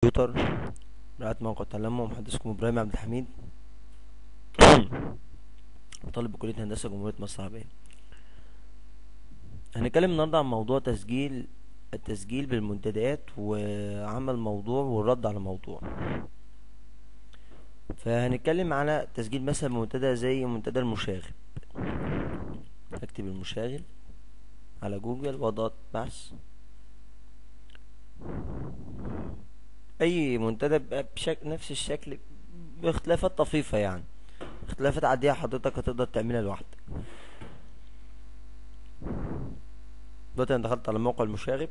كمبيوتر رعاية موقع تلمع محدثكم إبراهيم عبد الحميد طالب بكلية هندسة جمهورية مصر العربية هنتكلم النهاردة عن موضوع تسجيل التسجيل بالمنتديات وعمل موضوع والرد على موضوع فهنتكلم على تسجيل مثلا منتدى زي منتدى المشاغب اكتب المشاغب على جوجل واضغط بحث اي منتدى بيبقى بشكل نفس الشكل باختلافات طفيفة يعني اختلافات عادية حضرتك هتقدر تعملها لوحدك دلوقتي انا دخلت على موقع المشاغب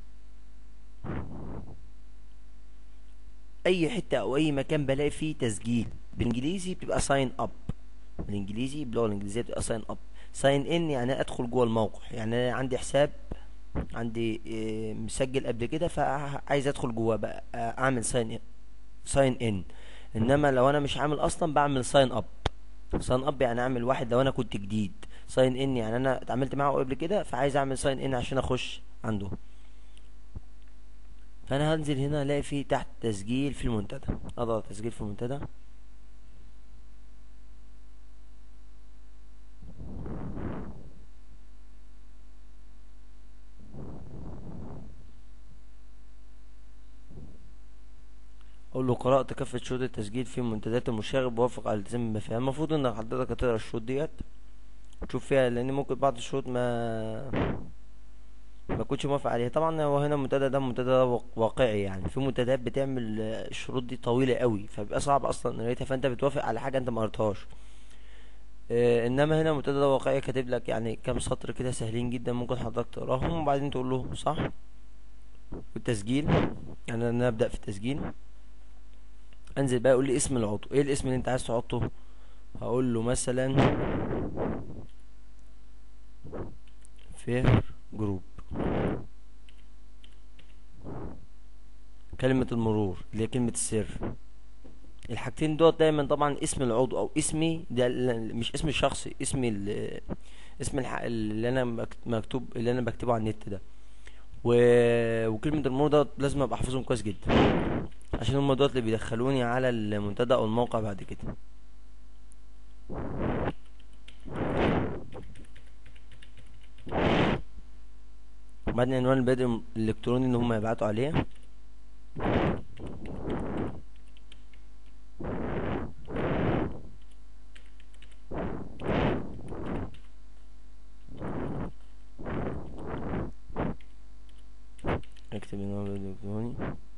اي حتة او اي مكان بلاقي فيه تسجيل بالانجليزي بتبقى ساين اب بالانجليزي باللغة الانجليزية بتبقى ساين اب ساين ان يعني ادخل جوه الموقع يعني انا عندي حساب عندي إيه، مسجل قبل كده فعايز ادخل جواه بقى اعمل ساين ساين ان انما لو انا مش عامل اصلا بعمل ساين اب ساين اب يعني اعمل واحد لو انا كنت جديد ساين ان يعني انا اتعاملت معاه قبل كده فعايز اعمل ساين ان عشان اخش عنده فانا هنزل هنا الاقي فيه تحت تسجيل في المنتدى اضغط تسجيل في المنتدى اقول له قرأت كافة شروط التسجيل في منتديات المشاغب ووافق على الالتزام بما فيها المفروض ان حضرتك هتقرا الشروط ديت تشوف فيها لان ممكن بعض الشروط ما ما كنتش موافق عليها طبعا هو هنا المنتدى ده منتدى واق- واقعي يعني في منتديات بتعمل آه، الشروط دي طويلة قوي فبيبقى صعب اصلا قرايتها فانت بتوافق على حاجة انت ما قريتهاش آه، انما هنا المنتدى ده واقعي كاتب لك يعني كام سطر كده سهلين جدا ممكن حضرتك تقراهم وبعدين تقول له صح والتسجيل يعني انا ابدا في التسجيل انزل بقى يقول لي اسم العضو ايه الاسم اللي انت عايز تحطه هقول له مثلا فير جروب كلمة المرور اللي هي كلمة السر الحاجتين دول دايما طبعا اسم العضو او اسمي ده ال- مش اسمي الشخصي اسمي ال- اسم الح... اللي انا مكت- مكتوب اللي انا بكتبه على النت ده و... وكلمة المرور ده لازم ابقى احفظهم كويس جدا عشان هم دول اللي بيدخلوني على المنتدى او الموقع بعد كده وبعدين عنوان البريد الالكتروني اللي هم يبعتوا عليه اكتب عنوان البريد الالكتروني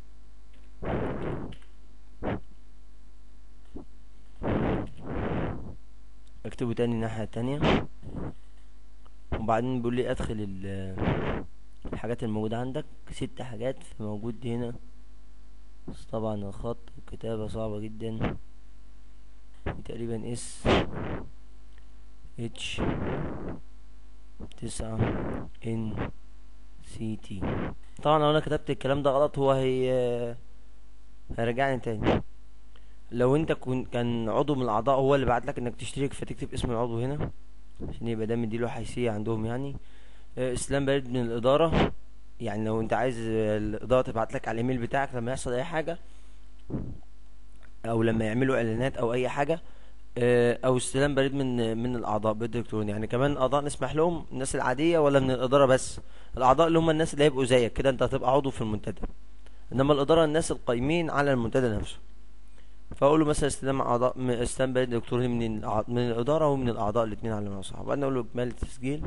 اكتبه تاني الناحية التانية وبعدين بيقول لي ادخل ال- الحاجات الموجودة عندك ست حاجات موجود هنا بس طبعا الخط والكتابة صعبة جدا تقريبا اس اتش تسعة ان سي تي طبعا لو انا كتبت الكلام ده غلط هو هي هيرجعني تاني لو انت كن كان عضو من الاعضاء هو اللي بعت لك انك تشترك فتكتب اسم العضو هنا عشان يبقى ده مديله حيثية عندهم يعني آه، اسلام بريد من الادارة يعني لو انت عايز آه، الادارة تبعت لك على الايميل بتاعك لما يحصل اي حاجة او لما يعملوا اعلانات او اي حاجة آه، او استلام بريد من من الاعضاء بريد الكتروني يعني كمان الاعضاء نسمح لهم الناس العادية ولا من الادارة بس الاعضاء اللي هم الناس اللي هيبقوا زيك كده انت هتبقى عضو في المنتدى انما الادارة الناس القايمين على المنتدى نفسه فاقول له مثلا استلام اعضاء م- استلام بريد الكتروني من الأع- من الاداره ومن الاعضاء الاثنين على ما صح وبعدين اقول له اكمال التسجيل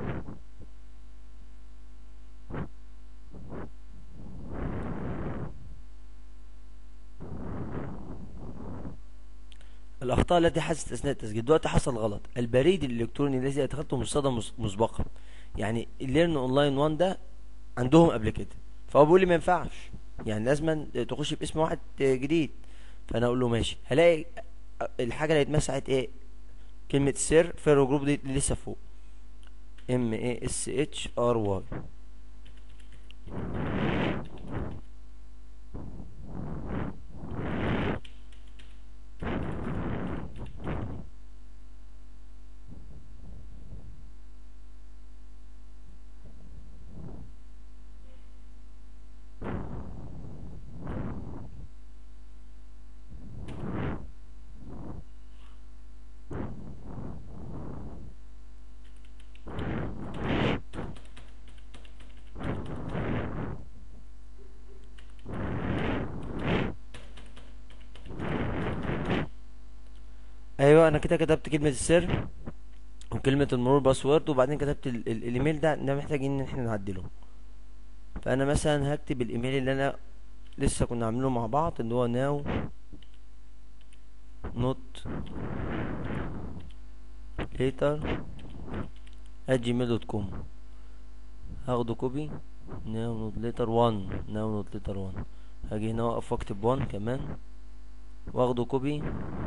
الاخطاء التي حدثت اثناء التسجيل دلوقتي حصل غلط البريد الالكتروني الذي ادخلته مستخدم مس- مسبقا يعني الليرن اونلاين 1 ده عندهم قبل كده فهو بيقول لي ما ينفعش يعني لازم تخش باسم واحد جديد فانا اقول له ماشي هلاقي الحاجه اللي اتمسحت ايه كلمه سر فيرو جروب دي اللي لسه فوق ام اي اس اتش ار واي ايوه انا كده كتبت كلمة السر وكلمة المرور باسورد وبعدين كتبت ال ال الايميل ده ده محتاجين ان احنا نعدله فانا مثلا هكتب الايميل اللي انا لسه كنا عاملينه مع بعض اللي هو ناو نوت later at gmail دوت كوم هاخده كوبي ناو نوت later 1 ناو نوت later 1 هاجي هنا واقف واكتب 1 كمان واخده كوبي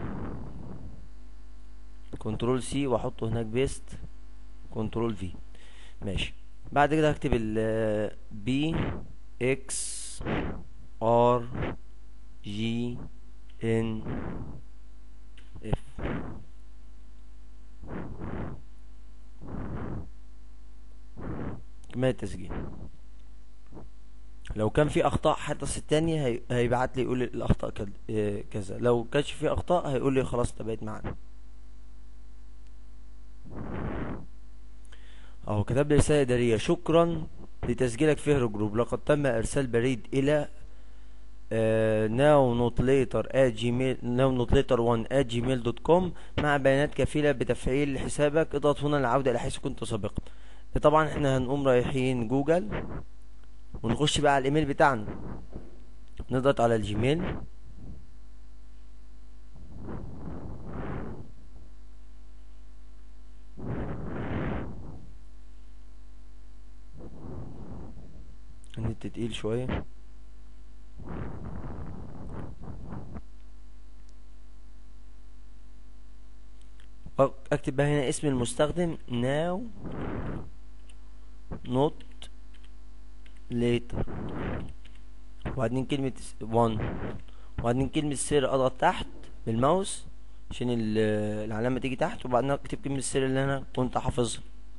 كنترول سي واحطه هناك بيست كنترول في ماشي بعد كده هكتب ال بي اكس ار جي ان اف كمية التسجيل لو كان في اخطاء حدث التاني هي... هيبعت لي يقول لي الاخطاء كد... آه، كذا لو كانش في اخطاء هيقول لي خلاص انت بقيت معانا اهو كتب لي رسالة إدارية شكرا لتسجيلك في هيرو جروب لقد تم إرسال بريد إلى now not later at gmail now not later one at gmail دوت كوم مع بيانات كفيلة بتفعيل حسابك اضغط هنا للعودة إلى حيث كنت سابقا طبعا احنا هنقوم رايحين جوجل ونخش بقى على الإيميل بتاعنا نضغط على الجيميل النت تقيل شوية أك- اكتب بقى هنا اسم المستخدم now not later وبعدين كلمة one وبعدين كلمة سر اضغط تحت بالماوس عشان ال- العلامة تيجي تحت وبعدين اكتب كلمة السر اللي انا كنت حافظها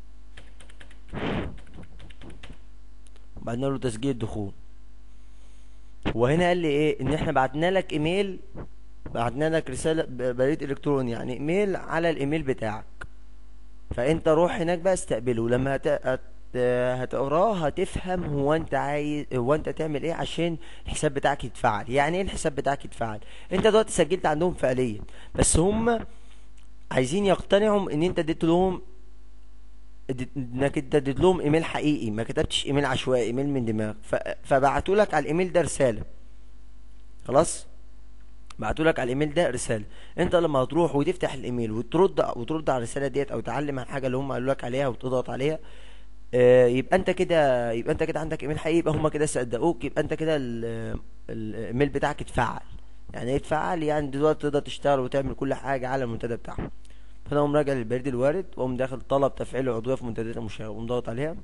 وبعدين اقول له تسجيل الدخول وهنا قال لي ايه ان احنا بعتنا لك ايميل بعتنا لك رسالة ب- بريد الكتروني يعني ايميل على الايميل بتاعك فانت روح هناك بقى استقبله لما هت... هت... هتقراه هتفهم هو انت عايز هو انت تعمل ايه عشان الحساب بتاعك يتفعل يعني ايه الحساب بتاعك يتفعل انت دلوقتي سجلت عندهم فعليا بس هم عايزين يقتنعوا ان انت اديت لهم اديت- انك انت اديت لهم ايميل حقيقي ما كتبتش ايميل عشوائي ايميل من دماغ ف... فبعتوا لك على الايميل ده رسالة خلاص بعتوا لك على الايميل ده رساله انت لما هتروح وتفتح الايميل وترد وترد على الرساله ديت او تعلم على الحاجه اللي هم قالوا لك عليها وتضغط عليها آه، يبقى انت كده يبقى انت كده عندك ايميل حقيقي يبقى هم كده صدقوك يبقى انت كده ال- الايميل بتاعك اتفعل يعني ايه اتفعل يعني دلوقتي تقدر تشتغل وتعمل كل حاجه على المنتدى بتاعهم فانا اقوم راجع للبريد الوارد واقوم داخل طلب تفعيل العضويه في منتديات المشاغب واقوم ضاغط عليها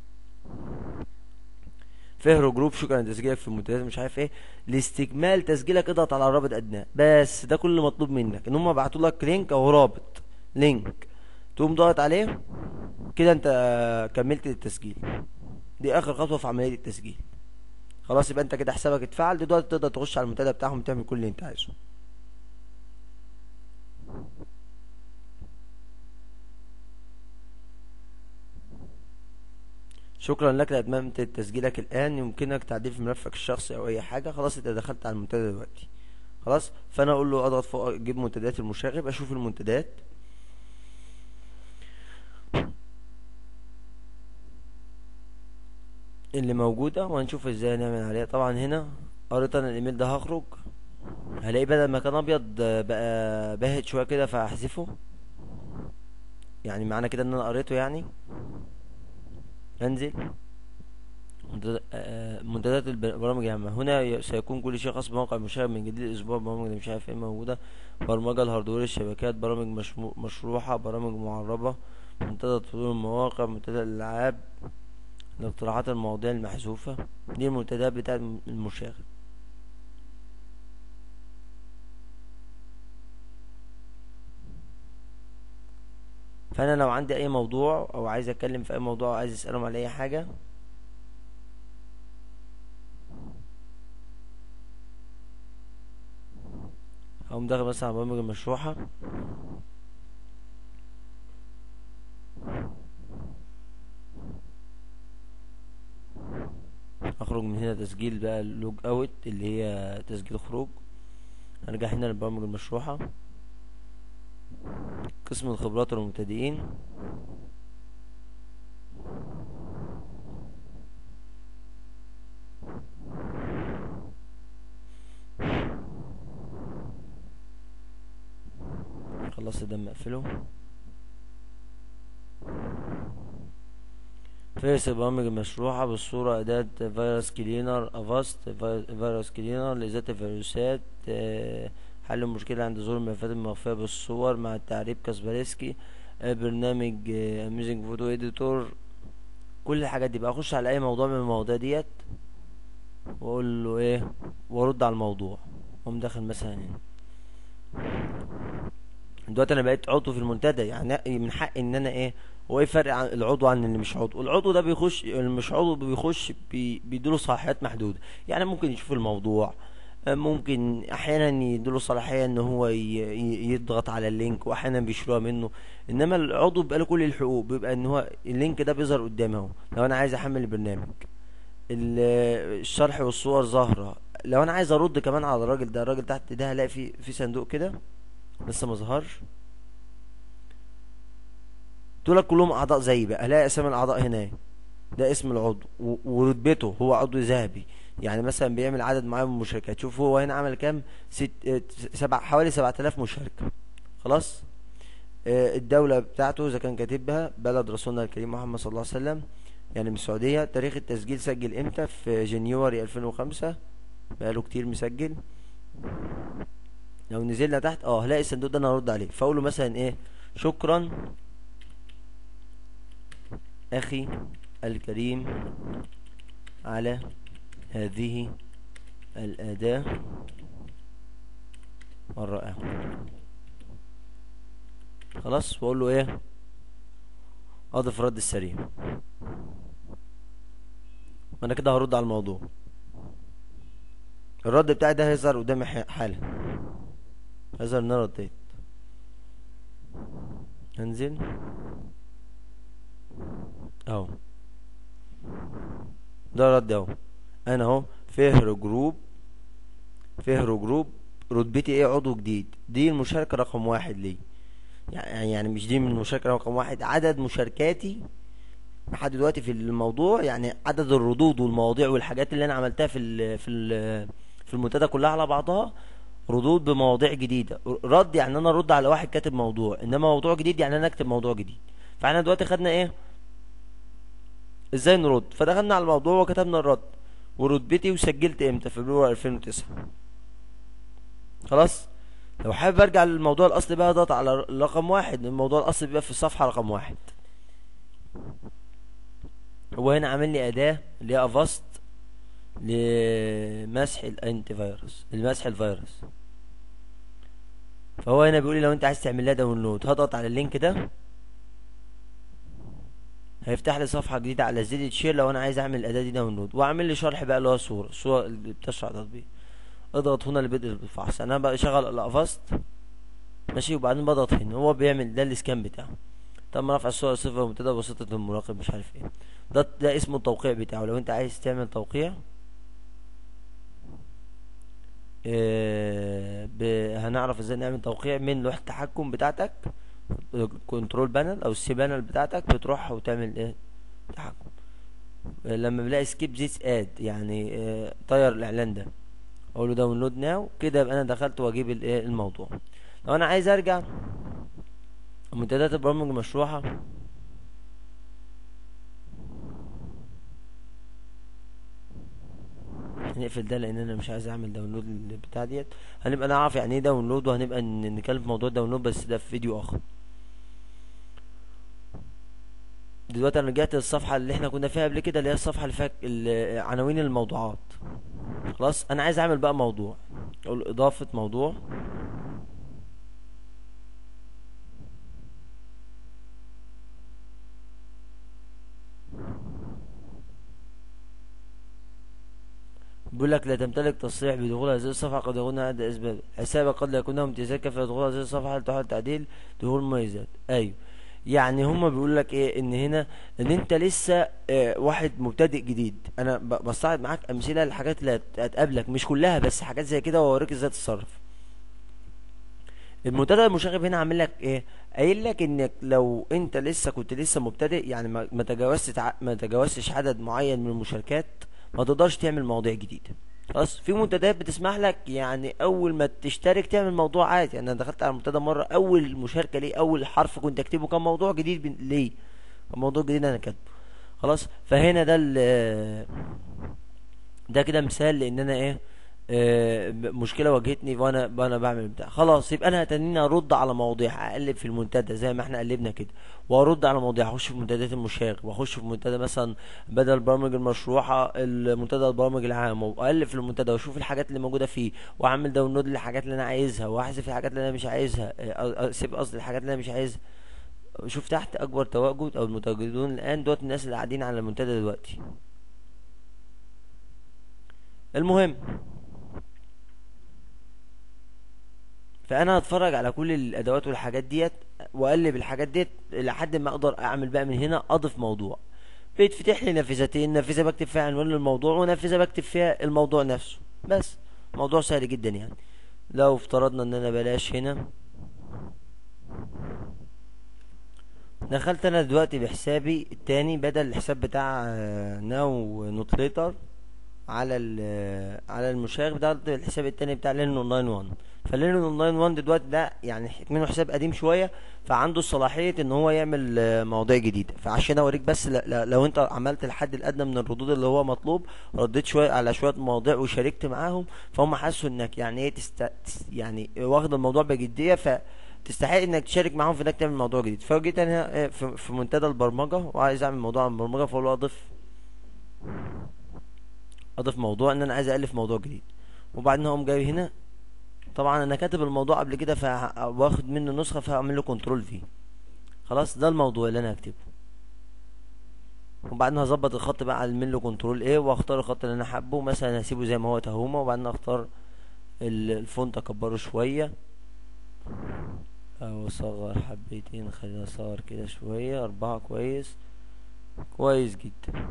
فهرو جروب شكرا لتسجيلك في المنتديات مش عارف ايه لاستكمال تسجيلك اضغط على الرابط ادناه بس ده كل اللي مطلوب منك ان هم بعتوا لك لينك او رابط لينك تقوم ضاغط عليه كده انت كملت التسجيل دي اخر خطوه في عمليه التسجيل خلاص يبقى انت كده حسابك اتفعل دلوقتي تقدر تخش على المنتدى بتاعهم وتعمل كل اللي انت عايزه شكرا لك لاتمام تسجيلك الان يمكنك تعديل في ملفك الشخصي او اي حاجه خلاص انت دخلت على المنتدى دلوقتي خلاص فانا اقول له اضغط فوق اجيب منتديات المشاغب اشوف المنتديات اللي موجوده وهنشوف ازاي نعمل عليها طبعا هنا قريت انا الايميل ده هخرج هلاقي بدل ما كان ابيض آه، بقى باهت شويه كده فهحذفه يعني معنى كده ان انا قريته يعني انزل منتدى- آه، منتديات البرامج العامة هنا ي- سيكون كل شيء خاص بموقع المشاهد من جديد الأسبوع برامج اللي مش عارف ايه موجودة برمجة الهاردوير الشبكات برامج مشمو- مشروحة برامج معربة منتدى تطوير المواقع منتدى الألعاب الاقتراحات المواضيع المحذوفة دي المنتديات بتاعة الم- المشاغب فأنا لو عندي أي موضوع أو عايز أتكلم في أي موضوع أو عايز أسألهم على أي حاجة هقوم داخل مثلا على برامج المشروحة اخرج من هنا تسجيل بقى اللوج اوت اللي هي تسجيل خروج هرجع هنا للبرامج المشروحة قسم الخبرات والمبتدئين خلصت ده مقفله فيرس البرامج المشروحة بالصورة أداة فيروس كلينر أفاست فيروس كلينر لإزالة الفيروسات آه، حل المشكلة عند ظهور الملفات المخفية بالصور مع التعريب كاسبرسكي آه، برنامج أميزنج فوتو إديتور كل الحاجات دي بقى أخش على أي موضوع من المواضيع ديت وأقول له إيه وأرد على الموضوع أقوم داخل مثلا هنا دلوقتي انا بقيت عضو في المنتدى يعني من حق ان انا ايه هو ايه فرق عن العضو عن اللي مش عضو العضو ده بيخش اللي مش عضو بيخش بي بيديله صلاحيات محدوده يعني ممكن يشوف الموضوع آه، ممكن احيانا يديله صلاحيه ان هو ي- ي- يضغط على اللينك واحيانا بيشيلوها منه انما العضو بيبقى له كل الحقوق بيبقى ان هو اللينك ده بيظهر قدامي اهو لو انا عايز احمل البرنامج ال- الشرح والصور ظاهره لو انا عايز ارد كمان على الراجل ده الراجل تحت ده هلاقي في في صندوق كده لسه ما ظهرش دول كلهم اعضاء زيي بقى الاقي اسامي الاعضاء هنا ده اسم العضو و- ورتبته هو عضو ذهبي يعني مثلا بيعمل عدد معين من المشاركات شوف هو هنا عمل كام ست اه، سبع حوالي سبعة آلاف مشاركة خلاص اه، الدولة بتاعته إذا كان كاتبها بلد رسولنا الكريم محمد صلى الله عليه وسلم يعني من السعودية تاريخ التسجيل سجل امتى في جنيوري 2005 بقاله كتير مسجل لو نزلنا تحت اه هلاقي الصندوق ده انا هرد عليه فاقول له مثلا ايه شكرا اخي الكريم على هذه الاداة الرائعة خلاص واقول له ايه اضف رد السريع وانا كده هرد على الموضوع الرد بتاعي ده هيظهر قدامي ح- حالا هيظهر ان انا رديت هنزل اهو ده رد اهو انا اهو فهر جروب فهر جروب رتبتي ايه عضو جديد دي المشاركة رقم واحد لي يعني يعني مش دي من المشاركة رقم واحد عدد مشاركاتي لحد دلوقتي في الموضوع يعني عدد الردود والمواضيع والحاجات اللي انا عملتها في ال في ال في المنتدى كلها على بعضها ردود بمواضيع جديدة رد يعني انا ارد على واحد كاتب موضوع انما موضوع جديد يعني انا اكتب موضوع جديد فاحنا دلوقتي خدنا ايه ازاي نرد فدخلنا على الموضوع وكتبنا الرد ورتبتي وسجلت امتى فبراير 2009 خلاص لو حابب ارجع للموضوع الاصلي بقى اضغط على رقم واحد الموضوع الاصلي بيبقى في الصفحة رقم واحد هو هنا عامل لي اداة اللي هي افاست لمسح الانتي فيروس لمسح الفيروس فهو هنا بيقول لي لو انت عايز تعمل لها داونلود هضغط على اللينك ده هيفتح لي صفحة جديدة على زد شير لو انا عايز اعمل الاداة دي داونلود واعمل لي شرح بقى اللي هو صورة الصورة اللي بتشرح تطبيق اضغط هنا لبدء الفحص انا بقى شغل الافاست ماشي وبعدين بضغط هنا هو بيعمل ده السكان بتاعه تم رفع الصورة صفر منتدى بسيطة المراقب مش عارف ايه ده ده اسمه التوقيع بتاعه لو انت عايز تعمل توقيع آه، ب... هنعرف ازاي نعمل توقيع من لوحة التحكم بتاعتك كنترول بانل او السي بانل بتاعتك بتروح وتعمل ايه تحكم آه، لما بلاقي سكيب ذيس اد يعني آه، طير الاعلان ده اقول له داونلود ناو كده يبقى انا دخلت واجيب الايه الموضوع لو انا عايز ارجع منتديات البرامج المشروحة هنقفل ده لان انا مش عايز اعمل داونلود للبتاع ديت هنبقى نعرف يعني ايه داونلود وهنبقى ن- نتكلم في موضوع الداونلود بس ده في فيديو اخر دلوقتي انا رجعت للصفحه اللي احنا كنا فيها قبل كده اللي هي الصفحه اللي فيها ال- عناوين الموضوعات خلاص انا عايز اعمل بقى موضوع اقول اضافه موضوع بيقول لك لا تمتلك تصريح بدخول هذه الصفحة قد يكون هذا أسباب حسابك قد لا يكون له امتيازات كافية لدخول هذه الصفحة لتحول تعديل دخول مميزات أيوه يعني هما بيقول لك ايه ان هنا ان انت لسه اه واحد مبتدئ جديد انا ب- بستعرض معاك امثله للحاجات اللي هت- هتقابلك مش كلها بس حاجات زي كده واوريك ازاي تتصرف المنتدى المشاغب هنا عامل لك ايه قايل لك انك لو انت لسه كنت لسه مبتدئ يعني ما ما تجاوزت تع- ما تجاوزتش عدد معين من المشاركات ما تقدرش تعمل مواضيع جديده خلاص في منتديات بتسمح لك يعني اول ما تشترك تعمل موضوع عادي يعني انا دخلت على المنتدى مره اول مشاركه ليه اول حرف كنت اكتبه كان موضوع جديد بن- ليه كان موضوع جديد انا كاتبه خلاص فهنا ده ال- ده كده مثال لان انا ايه آه، مشكله واجهتني وانا وانا بعمل بتاع خلاص يبقى انا هتنيني ارد على مواضيع اقلب في المنتدى زي ما احنا قلبنا كده وارد على مواضيع اخش في منتديات المشاغب واخش في منتدى مثلا بدل البرامج المشروحه المنتدى البرامج العام واقلب في المنتدى واشوف الحاجات اللي موجوده فيه واعمل داونلود للحاجات اللي انا عايزها واحذف الحاجات اللي انا مش عايزها آه، اسيب قصدي الحاجات اللي انا مش عايزها شوف تحت اكبر تواجد او المتواجدون الان دوت الناس اللي قاعدين على المنتدى دلوقتي المهم فانا هتفرج على كل الادوات والحاجات ديت واقلب الحاجات ديت لحد ما اقدر اعمل بقى من هنا اضيف موضوع بيتفتح لي نافذتين نافذه بكتب فيها عنوان للموضوع ونافذه بكتب فيها الموضوع نفسه بس موضوع سهل جدا يعني لو افترضنا ان انا بلاش هنا دخلت انا دلوقتي بحسابي التاني بدل الحساب بتاع ناو نوت ليتر على ال على المشاغب ده الحساب التاني بتاع لينون اونلاين 1 فلينون اونلاين 1 دلوقتي ده يعني منه حساب قديم شويه فعنده الصلاحيه ان هو يعمل آه، مواضيع جديده فعشان اوريك بس ل- ل- لو انت عملت الحد الادنى من الردود اللي هو مطلوب رديت شويه على شويه مواضيع وشاركت معاهم فهم حسوا انك يعني ايه تست... تس- يعني واخد الموضوع بجديه ف تستحق انك تشارك معاهم في انك تعمل موضوع جديد فجيت انا آه، في في منتدى البرمجه وعايز اعمل موضوع عن البرمجه فاقول له اضيف اضيف موضوع ان انا عايز الف موضوع جديد وبعدين هقوم جاي هنا طبعا انا كاتب الموضوع قبل كده فواخد منه نسخه فهعمل له كنترول في خلاص ده الموضوع اللي انا هكتبه وبعدين هظبط الخط بقى اعمل له كنترول ايه واختار الخط اللي انا حابه مثلا هسيبه زي ما هو تهومه وبعدين اختار ال- الفونت اكبره شويه او اصغر حبتين خلينا اصغر كده شويه اربعة كويس كويس جدا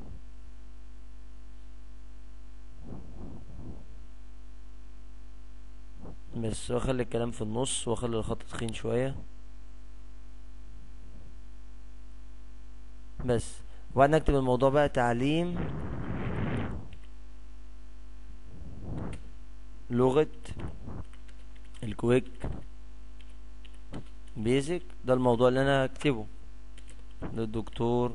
بس واخلي الكلام في النص واخلي الخط تخين شوية بس وبعدين اكتب الموضوع بقى تعليم لغة الكويك بيزك ده الموضوع اللي انا هكتبه للدكتور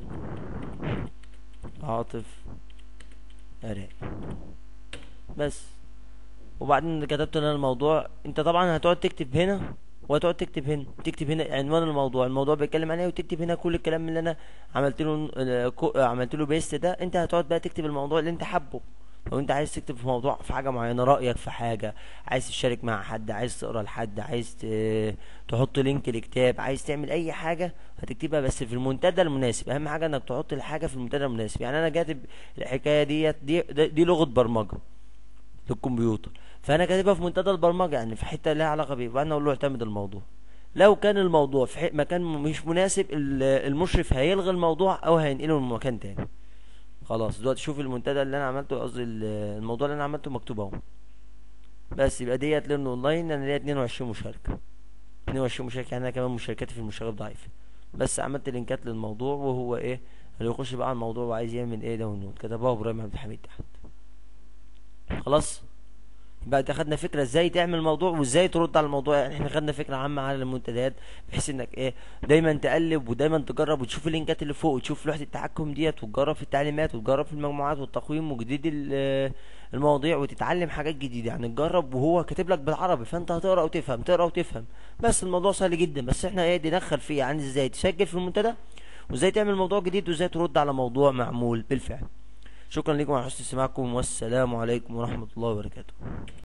عاطف عراق بس وبعدين كتبت انا الموضوع انت طبعا هتقعد تكتب هنا وهتقعد تكتب هنا تكتب هنا عنوان الموضوع الموضوع بيتكلم عن ايه وتكتب هنا كل الكلام اللي انا عملت له آه، كو- آه، عملت له بيست ده انت هتقعد بقى تكتب الموضوع اللي انت حابه لو انت عايز تكتب في موضوع في حاجه معينه رايك في حاجه عايز تشارك مع حد عايز تقرا لحد عايز ت- تحط لينك لكتاب عايز تعمل اي حاجه هتكتبها بس في المنتدى المناسب اهم حاجه انك تحط الحاجه في المنتدى المناسب يعني انا كاتب الحكايه ديت دي دي, دي لغه برمجه للكمبيوتر فانا كاتبها في منتدى البرمجه يعني في حته لها علاقه بيه وبعدين اقول له اعتمد الموضوع لو كان الموضوع في حي- مكان مش مناسب ال- المشرف هيلغي الموضوع او هينقله لمكان تاني خلاص دلوقتي شوف المنتدى اللي انا عملته قصدي ال- الموضوع اللي انا عملته مكتوب اهو بس يبقى ديت لان اونلاين انا ليا 22 مشاركه 22 مشاركه يعني انا كمان مشاركاتي في المشاركات ضعيفه بس عملت لينكات للموضوع وهو ايه اللي يخش بقى على الموضوع وعايز يعمل ايه داونلود كتبها ابراهيم عبد الحميد تحت خلاص يبقى انت خدنا فكره ازاي تعمل موضوع وازاي ترد على الموضوع يعني احنا خدنا فكره عامه على المنتديات بحيث انك ايه دايما تقلب ودايما تجرب وتشوف اللينكات اللي فوق وتشوف لوحه التحكم ديت وتجرب في التعليمات وتجرب في المجموعات والتقويم وجديد ال- المواضيع وتتعلم حاجات جديده يعني تجرب وهو كاتب لك بالعربي فانت هتقرا وتفهم تقرا وتفهم بس الموضوع سهل جدا بس احنا ايه ندخل فيه يعني ازاي تسجل في المنتدى وازاي تعمل موضوع جديد وازاي ترد على موضوع معمول بالفعل شكرا لكم على حسن استماعكم والسلام عليكم ورحمه الله وبركاته